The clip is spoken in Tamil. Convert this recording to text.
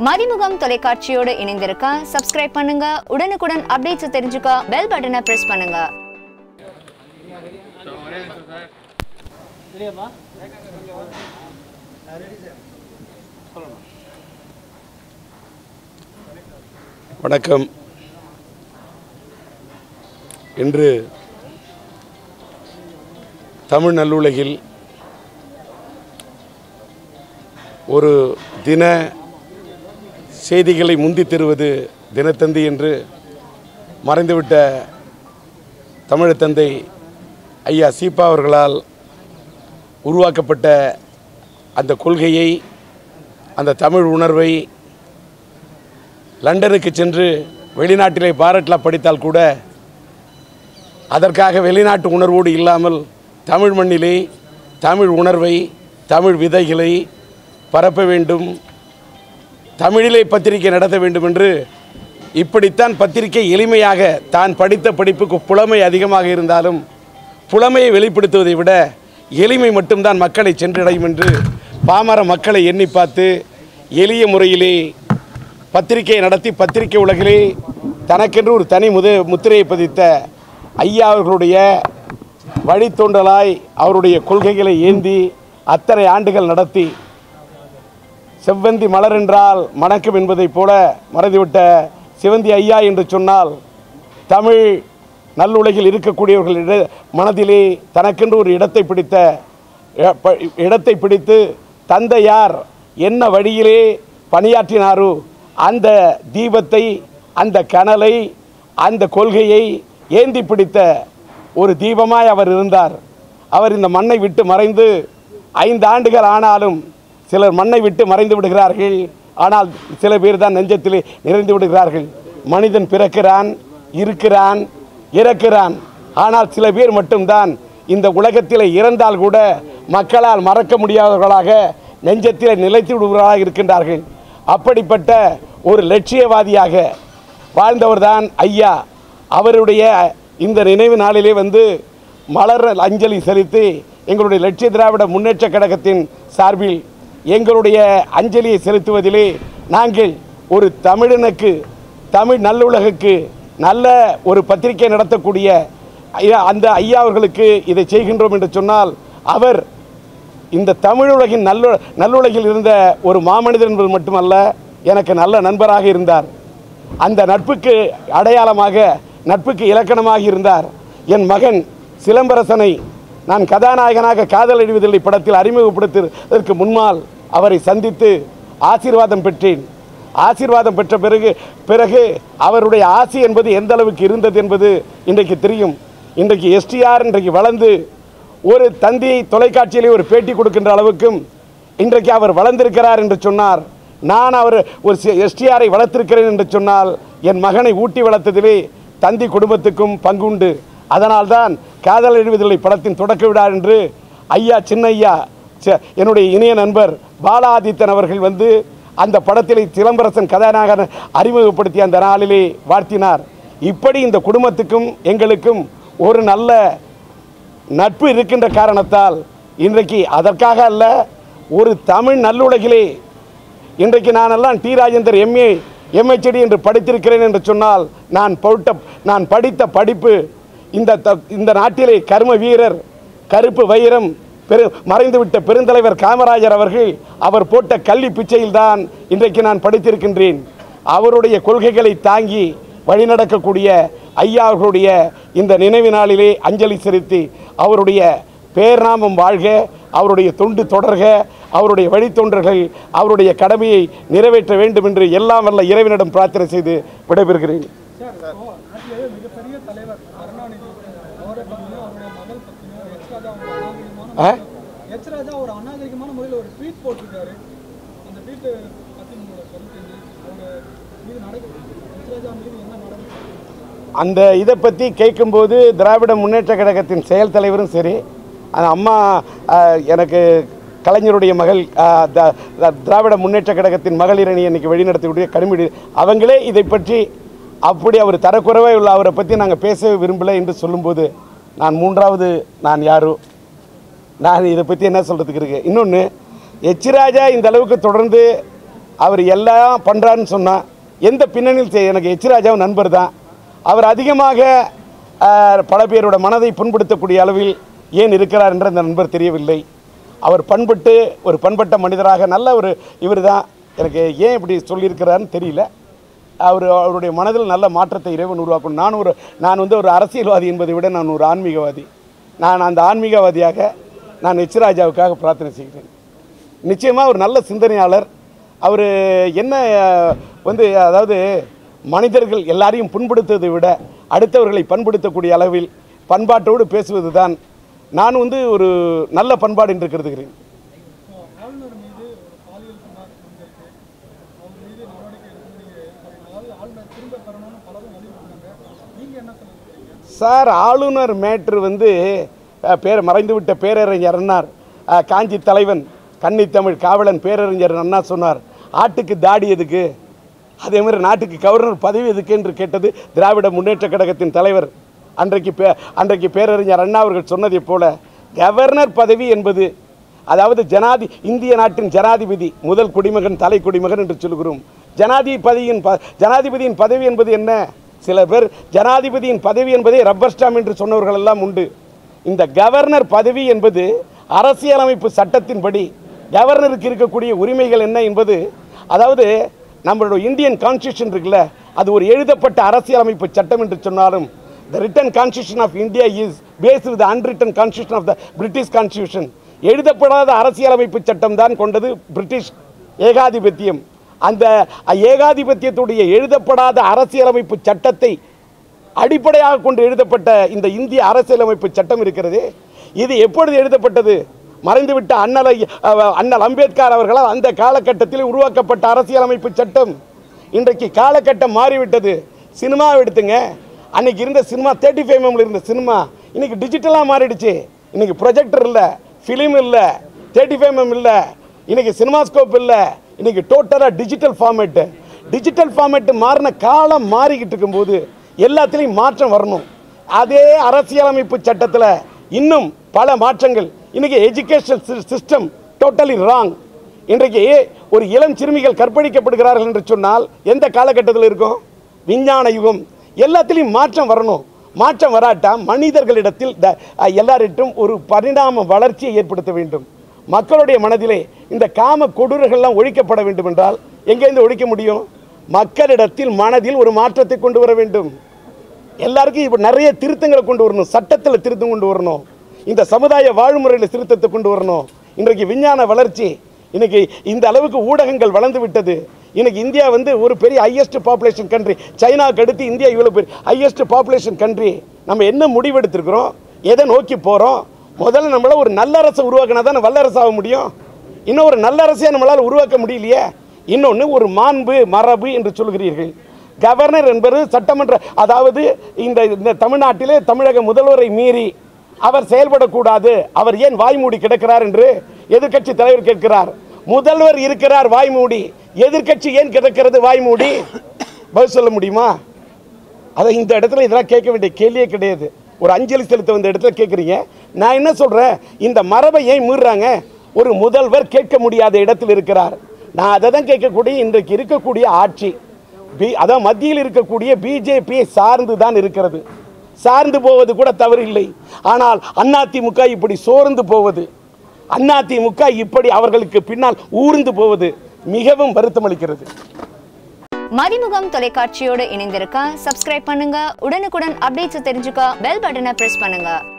மதிமுகம் தொலைக்காட்சியோடு இணைந்திருக்க சப்ஸ்கிரைப் பண்ணுங்க உடனுக்குடன் அப்டேட்ஸ் தெரிஞ்சுக்க பெல் பட்டனை பிரஸ் பண்ணுங்க வணக்கம் இன்று தமிழ் நல்லுலகில் ஒரு தின செய்திகளை முந்தி தருவது தினத்தந்தி என்று மறைந்துவிட்ட தமிழ் தந்தை ஐயா சீபா அவர்களால் உருவாக்கப்பட்ட அந்த கொள்கையை அந்த தமிழ் உணர்வை லண்டனுக்கு சென்று வெளிநாட்டிலே பாரட்லா படித்தால் கூட அதற்காக வெளிநாட்டு உணர்வோடு இல்லாமல் தமிழ் மண்ணிலே தமிழ் உணர்வை தமிழ் விதைகளை பரப்ப வேண்டும் தமிழிலே பத்திரிகை நடத்த வேண்டும் என்று இப்படித்தான் பத்திரிகை எளிமையாக தான் படித்த படிப்புக்கு புலமை அதிகமாக இருந்தாலும் புலமையை வெளிப்படுத்துவதை விட எளிமை மட்டும்தான் மக்களை சென்றடையும் என்று பாமர மக்களை எண்ணி பார்த்து எளிய முறையிலே பத்திரிகை நடத்தி பத்திரிகை உலகிலே தனக்கென்று ஒரு தனி முத முத்திரையை பதித்த ஐயா அவர்களுடைய வழித்தோன்றலாய் அவருடைய கொள்கைகளை ஏந்தி அத்தனை ஆண்டுகள் நடத்தி செவ்வந்தி மலர் என்றால் மணக்கும் என்பதைப் போல மறந்துவிட்ட சிவந்தி ஐயா என்று சொன்னால் தமிழ் நல்லுலகில் இருக்கக்கூடியவர்கள் இட- மனதிலே தனக்கென்று ஒரு இடத்தை பிடித்த இ- ப- இடத்தை பிடித்து தந்தையார் என்ன வழியிலே பணியாற்றினாரோ அந்த தீபத்தை அந்த கனலை அந்த கொள்கையை ஏந்தி பிடித்த ஒரு தீபமாய் அவர் இருந்தார் அவர் இந்த மண்ணை விட்டு மறைந்து ஐந்து ஆண்டுகள் ஆனாலும் சிலர் மண்ணை விட்டு மறைந்து விடுகிறார்கள் ஆனால் சில பேர் தான் நெஞ்சத்திலே நிறைந்து விடுகிறார்கள் மனிதன் பிறக்கிறான் இருக்கிறான் இறக்கிறான் ஆனால் சில பேர் மட்டும்தான் இந்த உலகத்திலே இறந்தால் கூட மக்களால் மறக்க முடியாதவர்களாக நெஞ்சத்திலே நிலைத்து விடுவர்களாக இருக்கின்றார்கள் அப்படிப்பட்ட ஒரு லட்சியவாதியாக வாழ்ந்தவர்தான் ஐயா அவருடைய இந்த நினைவு நாளிலே வந்து மலர் அஞ்சலி செலுத்தி எங்களுடைய லட்சிய திராவிட முன்னேற்ற கழகத்தின் சார்பில் எங்களுடைய அஞ்சலியை செலுத்துவதிலே நாங்கள் ஒரு தமிழனுக்கு தமிழ் நல்லுலகுக்கு நல்ல ஒரு பத்திரிகை நடத்தக்கூடிய ஐயா அந்த ஐயா அவர்களுக்கு இதை செய்கின்றோம் என்று சொன்னால் அவர் இந்த தமிழுலகின் நல்லு நல்லுலகில் இருந்த ஒரு மாமனிதர் என்பது மட்டுமல்ல எனக்கு நல்ல நண்பராக இருந்தார் அந்த நட்புக்கு அடையாளமாக நட்புக்கு இலக்கணமாக இருந்தார் என் மகன் சிலம்பரசனை நான் கதாநாயகனாக காதல் அழிவதில்லை படத்தில் அறிமுகப்படுத்துவதற்கு முன்னால் அவரை சந்தித்து ஆசீர்வாதம் பெற்றேன் ஆசீர்வாதம் பெற்ற பிறகு பிறகு அவருடைய ஆசி என்பது எந்த அளவுக்கு இருந்தது என்பது இன்றைக்கு தெரியும் இன்றைக்கு எஸ்டிஆர் இன்றைக்கு வளர்ந்து ஒரு தந்தி தொலைக்காட்சியிலே ஒரு பேட்டி கொடுக்கின்ற அளவுக்கும் இன்றைக்கு அவர் வளர்ந்திருக்கிறார் என்று சொன்னார் நான் அவர் ஒரு எஸ்டிஆரை வளர்த்திருக்கிறேன் என்று சொன்னால் என் மகனை ஊட்டி வளர்த்ததிலே தந்தி குடும்பத்துக்கும் பங்குண்டு அதனால்தான் காதல் எழுவதில்லை படத்தின் தொடக்க விழா என்று ஐயா சின்ன ஐயா ச- என்னுடைய இணைய நண்பர் பாலாதித்தன் அவர்கள் வந்து அந்த படத்திலே சிலம்பரசன் கதாநாயகன் அறிமுகப்படுத்திய அந்த நாளிலே வாழ்த்தினார் இப்படி இந்த குடும்பத்துக்கும் எங்களுக்கும் ஒரு நல்ல நட்பு இருக்கின்ற காரணத்தால் இன்றைக்கு அதற்காக அல்ல ஒரு தமிழ் நல்லுலகிலே இன்றைக்கு நானெல்லாம் டி ராஜேந்தர் எம்ஏ எம்ஹெச்டி என்று படித்திருக்கிறேன் என்று சொன்னால் நான் பொருட்ட நான் படித்த படிப்பு இந்த த- இந்த நாட்டிலே கர்ம வீரர் கருப்பு வைரம் பெரு மறைந்துவிட்ட பெருந்தலைவர் காமராஜர் அவர்கள் அவர் போட்ட கல்வி பிச்சையில்தான் இன்றைக்கு நான் படித்திருக்கின்றேன் அவருடைய கொள்கைகளை தாங்கி வழிநடக்கக்கூடிய ஐயா அவர்களுடைய இந்த நினைவு நாளிலே அஞ்சலி செலுத்தி அவருடைய பேர்நாமம் வாழ்க அவருடைய தொண்டு தொடர்க அவருடைய வழித்தொண்டர்கள் அவருடைய கடமையை நிறைவேற்ற வேண்டும் என்று எல்லாம் வல்ல இறைவனிடம் பிரார்த்தனை செய்து விடைபெறுகிறேன் சார் இப்போ நாட்டிலேயே மிகப்பெரிய தலைவர் கருணாநிதி அவரை பற்றியும் அவருடைய மகள் பற்றியும் எச் ராஜா ஒரு அநாகரிகமான ஆ? எச் ராஜா ஒரு அநாகரிகமான முறையில் ஒரு ட்வீட் போட்டிருக்காரு அந்த ட்வீட் பற்றி உங்களோட கருத்து என்ன அவங்க மீது நடக்கும் எச் ராஜா மீது என்ன நடக்கும் அந்த இதை பற்றி கேட்கும்போது திராவிட முன்னேற்ற கழகத்தின் செயல் தலைவரும் சரி அந்த அம்மா அஹ், எனக்கு கலைஞருடைய மகள் அஹ், த- த- திராவிட முன்னேற்ற கழகத்தின் மகளிரணி இன்னைக்கு வழிநடத்தக்கூடிய கனிமொழி அவங்களே இதை பற்றி அப்படி அவர் தரக்குறைவாக உள்ள அவரை பற்றி நாங்கள் பேச விரும்பலை என்று சொல்லும்போது நான் மூன்றாவது நான் யாரோ நான் இதை பற்றி என்ன சொல்கிறதுக்கு இருக்கு இன்னொன்று எச் ராஜா இந்த அளவுக்கு தொடர்ந்து அவர் எல்லாம் பண்ணுறாருன்னு சொன்னால் எந்த பின்னணியில் செய்- எனக்கு எச் ராஜாவும் நண்பர் தான் அவர் அதிகமாக ஆஹ், பல பேரோட மனதை புண்படுத்தக்கூடிய அளவில் ஏன் இருக்கிறார் என்ற அந்த நண்பர் தெரியவில்லை அவர் பண்பட்டு ஒரு பண்பட்ட மனிதராக நல்ல ஒரு இவர் தான் எனக்கு ஏன் இப்படி சொல்லியிருக்கிறாருன்னு தெரியல அவர் அவருடைய மனதில் நல்ல மாற்றத்தை இறைவன் உருவாக்கணும் நான் ஒரு நான் வந்து ஒரு அரசியல்வாதி என்பதை விட நான் ஒரு ஆன்மீகவாதி நான் அந்த ஆன்மீகவாதியாக நான் எச் ராஜாவுக்காக பிரார்த்தனை செய்கிறேன் நிச்சயமாக ஒரு நல்ல சிந்தனையாளர் அவர் என்ன அஹ், வந்து அதாவது மனிதர்கள் எல்லாரையும் புண்படுத்துவதை விட அடுத்தவர்களை பண்படுத்தக்கூடிய அளவில் பண்பாட்டோடு பேசுவது தான் நான் வந்து ஒரு நல்ல பண்பாடு என்று கருதுகிறேன் இப்போ ஆளுநர் மீது ஒரு பாலியல் புகார் வந்திருக்கு அவர் மீது நடவடிக்கை எடுக்கக்கூடிய அதாவது ஆளுநர் திரும்ப தரணும்னு பலரும் வலியுறுத்தாங்க நீங்க என்ன சொல்லுங்க சார் ஆளுநர் மேட்ரு வந்து அஹ், பேர் மறைந்துவிட்ட பேரறிஞர் அண்ணார் அஹ், காஞ்சி தலைவன் கன்னித்தமிழ் காவலன் பேரறிஞர் அண்ணா சொன்னார் ஆட்டுக்கு தாடி எதுக்கு அதே மாதிரி நாட்டுக்கு கவர்னர் பதவி எதுக்கு என்று கேட்டது திராவிட முன்னேற்ற கழகத்தின் தலைவர் அன்றைக்கு பே அன்றைக்கு பேரறிஞர் அண்ணா அவர்கள் சொன்னதைப் போல கவர்னர் பதவி என்பது அதாவது ஜனாதி இந்திய நாட்டின் ஜனாதிபதி முதல் குடிமகன் தலை குடிமகன் என்று சொல்கிறோம் ஜனாதிபதியின் ப ஜனாதிபதியின் பதவி என்பது என்ன சில பேர் ஜனாதிபதியின் பதவி என்பதை ரப்பர் ஸ்டாம் என்று சொன்னவர்கள் எல்லாம் உண்டு இந்த கவர்னர் பதவி என்பது அரசியலமைப்பு சட்டத்தின்படி கவர்னருக்கு இருக்கக்கூடிய உரிமைகள் என்ன என்பது அதாவது நம்மளுடைய இந்தியன் கான்ஸ்டியூஷன் இருக்குல்ல அது ஒரு எழுதப்பட்ட அரசியலமைப்பு சட்டம் என்று சொன்னாலும் the written constitution of India is based with unwritten constitution of the British constitution எழுதப்படாத அரசியலமைப்பு சட்டம் தான் கொண்டது பிரிட்டிஷ் ஏகாதிபத்தியம் அந்த ஏகாதிபத்தியத்துடைய எழுதப்படாத அரசியலமைப்பு சட்டத்தை அடிப்படையாக கொண்டு எழுதப்பட்ட இந்த இந்திய அரசியலமைப்பு சட்டம் இருக்கிறது இது எப்பொழுது எழுதப்பட்டது மறைந்துவிட்ட அண்ணலை அஹ், அண்ணல் அம்பேத்கர் அவர்களால் அந்த காலகட்டத்தில் உருவாக்கப்பட்ட அரசியலமைப்பு சட்டம் இன்றைக்கு காலகட்டம் மாறிவிட்டது சினிமாவை எடுத்துங்க அன்னைக்கு இருந்த சினிமா தேர்ட்டி ஃபைவ் எம்எம்ல இருந்த சினிமா இன்னைக்கு டிஜிட்டலாக மாறிடுச்சு இன்னைக்கு ப்ரொஜெக்டர் இல்லை ஃபிலிம் இல்லை தேர்ட்டி ஃபைவ் எம்எம் இல்லை இன்னைக்கு சினிமாஸ்கோப் இல்லை இன்னைக்கு டோட்டலாக டிஜிட்டல் ஃபார்மேட்டு டிஜிட்டல் ஃபார்மேட்டு மாறின காலம் மாறிக்கிட்டு இருக்கும்போது எல்லாத்துலேயும் மாற்றம் வரணும் அதே அரசியலமைப்பு சட்டத்தில் இன்னும் பல மாற்றங்கள் இன்னைக்கு எஜுகேஷன் சிஸ்டம் டோட்டலி ராங் இன்றைக்கு ஒரு இளம் சிறுமிகள் கற்பழிக்கப்படுகிறார்கள் என்று சொன்னால் எந்த காலகட்டத்தில் இருக்கும் விஞ்ஞான யுகம் எல்லாத்திலையும் மாற்றம் வரணும் மாற்றம் வராட்டா மனிதர்களிடத்தில் த- எல்லாரிட்டும் ஒரு பரிணாம வளர்ச்சியை ஏற்படுத்த வேண்டும் மக்களுடைய மனதிலே இந்த காம கொடூரர்கள்லாம் ஒழிக்கப்பட வேண்டும் என்றால் எங்கேருந்து ஒழிக்க முடியும் மக்களிடத்தில் மனதில் ஒரு மாற்றத்தை கொண்டு வர வேண்டும் எல்லாருக்கும் இப்போ நிறைய திருத்தங்களை கொண்டு வரணும் சட்டத்தில் திருத்தம் கொண்டு வரணும் இந்த சமுதாய வாழ்முறையில் திருத்தத்தை கொண்டு வரணும் இன்றைக்கு விஞ்ஞான வளர்ச்சி இன்னைக்கு இந்த அளவுக்கு ஊடகங்கள் வளர்ந்து விட்டது இன்னைக்கு இந்தியா வந்து ஒரு பெரிய ஹையஸ்ட் பாப்புலேஷன் கண்ட்ரி சைனாவுக்கு அடுத்து இந்தியா இவ்வளோ பெரிய ஹையஸ்ட் பாப்புலேஷன் கண்ட்ரி நம்ம என்ன முடிவெடுத்திருக்கிறோம் எதை நோக்கி போகிறோம் முதல்ல நம்மளால ஒரு நல்லரசை உருவாக்கினா தானே வல்லரசு ஆக முடியும் இன்னும் ஒரு நல்லரசையை நம்மளால் உருவாக்க முடியலையே இன்னொன்று ஒரு மாண்பு மரபு என்று சொல்கிறீர்கள் கவர்னர் என்பது சட்டமன்ற அதாவது இந்த இந்த தமிழ்நாட்டிலே தமிழக முதல்வரை மீறி அவர் செயல்படக்கூடாது அவர் ஏன் வாய்மூடி கிடக்கிறார் என்று எதிர்க்கட்சி தலைவர் கேட்கிறார் முதல்வர் இருக்கிறார் வாய்மூடி எதிர்க்கட்சி ஏன் கிடக்கிறது வாய்மூடி பதில் சொல்ல முடியுமா அதை இந்த இடத்துல இதெல்லாம் கேட்க வேண்டிய கேள்வியே கிடையாது ஒரு அஞ்சலி செலுத்த வந்த இடத்துல கேட்குறீங்க நான் என்ன சொல்கிறேன் இந்த மரபை ஏன் மீறுறாங்க ஒரு முதல்வர் கேட்க முடியாத இடத்தில் இருக்கிறார் நான் அதை தான் கேட்கக்கூடிய இன்றைக்கு இருக்கக்கூடிய ஆட்சி பி அதான் மத்தியில் இருக்கக்கூடிய பிஜேபியை சார்ந்து தான் இருக்கிறது சார்ந்து போவது கூட தவறில்லை ஆனால் அதிமுக இப்படி சோர்ந்து போவது அதிமுக இப்படி அவர்களுக்கு பின்னால் ஊர்ந்து போவது மிகவும் வருத்தமளிக்கிறது மதிமுகம் தொலைக்காட்சியோடு இணைந்திருக்க சப்ஸ்கிரைப் பண்ணுங்க உடனுக்குடன் அப்டேட்ஸ் தெரிஞ்சுக்க பெல் பட்டனை பிரஸ் பண்ணுங்க